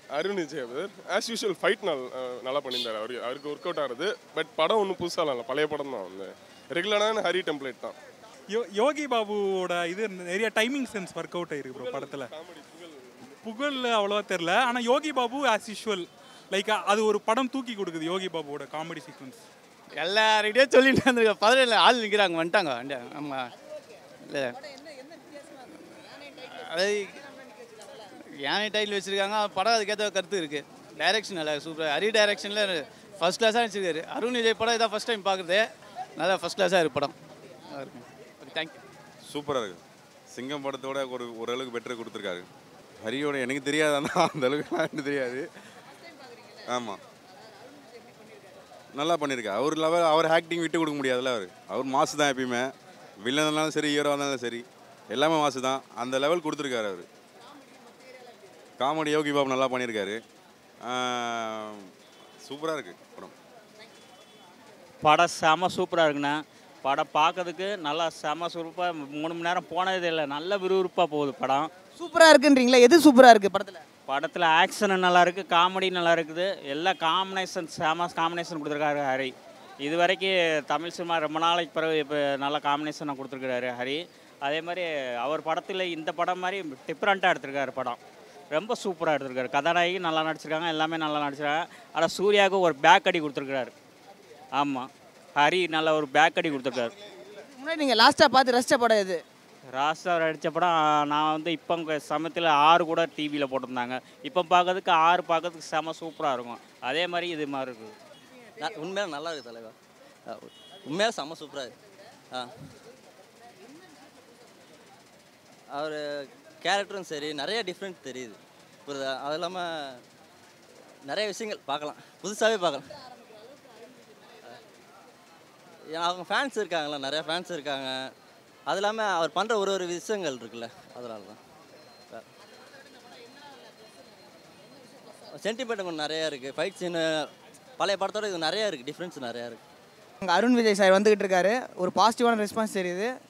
அருண் விஜய் அவர் as usual fight நல் நல்லா பண்ணியிருந்தார் அவர் அவருக்கு ஒர்க் அவுட் ஆகுது பட் படம் ஒன்றும் புதுசாக இல்லை பழைய படம் தான் வந்து ரெகுலரான ஹரி டெம்ப்ளேட் தான் யோ யோகி பாபுவோட இது நிறைய டைமிங் சென்ஸ் ஒர்க் அவுட் ஆயிருக்கு ப்ரோ படத்தில் புகழ் அவ்வளோவா தெரில ஆனால் Yogi Babu as usual like அது ஒரு படம் தூக்கி கொடுக்குது யோகி பாபுவோட காமெடி சீக்வன்ஸ் எல்லார்கிட்டயும் சொல்லிட்டு வந்துருக்க பதினேழு ஆள் நிற்கிறாங்க வந்துட்டாங்க வண்டி ஆமாம் இல்லை அது யானை டைட்டில் வச்சுருக்காங்க படம் அதுக்கேற்ற கருத்து இருக்குது டைரக்ஷன் நல்லா சூப்பர் ஹரி டைரக்ஷனில் ஃபஸ்ட் கிளாஸாக வச்சுருக்காரு அருண் விஜய் படம் இதான் ஃபஸ்ட் டைம் பார்க்குறது நல்லா ஃபஸ்ட் கிளாஸாக இருக்கு படம் நல்லா இருக்கு ஓகே தேங்க்யூ சூப்பராக இருக்குது சிங்கம் படத்தோட ஒரு ஓரளவுக்கு பெட்டர் கொடுத்துருக்காரு ஹரியோட எனக்கு தெரியாது ஆனால் அந்த அளவுக்கு எனக்கு தெரியாது ஆமாம் நல்லா பண்ணியிருக்காரு அவர் லெவல் அவர் ஆக்டிங் விட்டு கொடுக்க முடியாதுல்ல அவர் அவர் மாசு தான் எப்பயுமே வில்லன் இருந்தாலும் சரி ஹீரோ இருந்தாலும் சரி எல்லாமே மாசு தான் அந்த லெவல் கொடுத்துருக்காரு அவர் காமெடி யோகி பாபு நல்லா பண்ணியிருக்காரு சூப்பராக இருக்குது படம் படம் செம சூப்பராக இருக்குண்ணா படம் பார்க்கறதுக்கு நல்லா செம சூப்பராக மூணு மணி நேரம் போனதே இல்லை நல்ல விறுவிறுப்பாக போகுது படம் சூப்பராக இருக்குன்றீங்களா எது சூப்பராக இருக்குது படத்தில் படத்தில் ஆக்ஷன் நல்லா இருக்குது காமெடி நல்லா இருக்குது எல்லா காம்பினேஷன் செம காம்பினேஷன் கொடுத்துருக்காரு ஹரி இது வரைக்கும் தமிழ் சினிமா ரொம்ப நாளைக்கு பிறகு இப்போ நல்ல காம்பினேஷனை கொடுத்துருக்காரு ஹரி அதே மாதிரி அவர் படத்தில் இந்த படம் மாதிரி டிஃப்ரெண்ட்டாக எடுத்திருக்காரு படம் ரொம்ப சூப்பராக எடுத்திருக்காரு கதாநாயகி நல்லா நடிச்சிருக்காங்க எல்லாமே நல்லா நடிச்சிருக்காங்க ஆனால் சூர்யாவுக்கு ஒரு பேக் அடி கொடுத்துருக்காரு ஆமாம் ஹரி நல்ல ஒரு பேக் அடி கொடுத்துருக்காரு முன்னாடி நீங்கள் லாஸ்ட்டாக பார்த்து ரசித்த படம் எது ராஸ்தா நடித்த படம் நான் வந்து இப்போ சமயத்தில் ஆறு கூட டிவியில் போட்டிருந்தாங்க இப்போ பார்க்கறதுக்கு ஆறு பார்க்கறதுக்கு செம சூப்பராக இருக்கும் அதே மாதிரி இது மாதிரி இருக்குது உண்மையாக நல்லா இருக்குது தலைவா உண்மையாக செம்ம சூப்பராக இருக்கு ஆ அவர் கேரக்டரும் சரி நிறைய டிஃப்ரெண்ட் தெரியுது புரியுதா அது இல்லாமல் நிறைய விஷயங்கள் பார்க்கலாம் புதுசாகவே பார்க்கலாம் ஏன்னா அவங்க ஃபேன்ஸ் இருக்காங்களா நிறைய ஃபேன்ஸ் இருக்காங்க அது இல்லாமல் அவர் பண்ணுற ஒரு ஒரு விஷயங்கள் இருக்குல்ல அதனால தான் சென்டிமெண்ட் கொஞ்சம் நிறையா இருக்குது ஃபைட் சீனு பழைய படத்தோட இது நிறையா இருக்குது டிஃப்ரென்ஸ் நிறையா இருக்குது அங்கே அருண் விஜய் சார் வந்துகிட்டு இருக்காரு ஒரு பாசிட்டிவான ரெஸ்பான்ஸ் தெரியுது